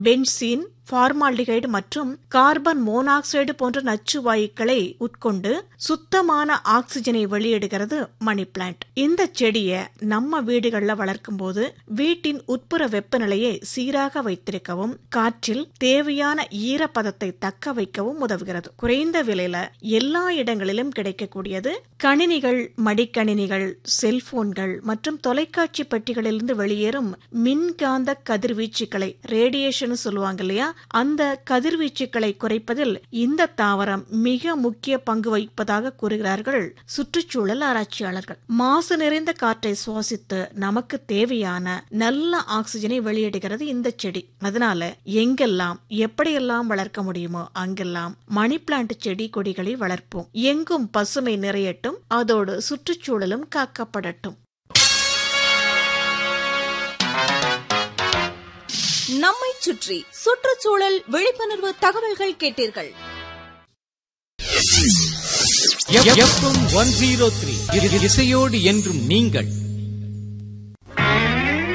benzene formaldehyde மற்றும் carbon monoxide போன்ற நச்சு வாயுக்களை உட்கொண்டு சுத்தமான ஆக்சிஜனை வெளியிடுகிறது மணி பிளான்ட் இந்த செடியை நம்ம வீடுகள்ல வளர்க்கும் போது வீட்டின் உட்புற வெப்பநிலையை சீராக வைத்திருக்கவும் காற்றில் தேவையான ஈரப்பதத்தை தக்க வைக்கவும் உதவுகிறது குறைந்த விலையில எல்லா இடங்களிலும் கிடைக்கக்கூடியது கணினிகள் மடிக்கணினிகள் செல்போன்கள் மற்றும் தொலைக்காட்சி பெட்டிகளிலிருந்து வெளியேறும் மின்காந்த கதிர்வீச்சுக்களை ரேடியேஷன் சொல்லுவாங்க இல்லையா அந்த கதிர்வீச்சுக்களை குறைப்பதில் இந்த தாவரம் மிக முக்கிய பங்கு வகிப்பதாக கூறுகிறார்கள் சுற்றுச்சூழல் ஆராய்ச்சியாளர்கள் மாசு நிறைந்த காற்றை சுவாசித்து நமக்கு தேவையான நல்ல ஆக்சிஜனை வெளியிடுகிறது இந்த செடி அதனால எங்கெல்லாம் எப்படியெல்லாம் வளர்க்க முடியுமோ அங்கெல்லாம் மணி பிளான்ட் செடி கொடிகளை வளர்ப்போம் எங்கும் பசுமை நிறையட்டும் அதோடு சுற்றுச்சூழலும் காக்கப்படட்டும் நம்மை சுற்றி சுற்றுச்சூழல் விழிப்புணர்வு தகவல்கள் கேட்டீர்கள் எஃப்எம் ஒன் ஜீரோ த்ரீ இசையோடு என்றும் நீங்கள்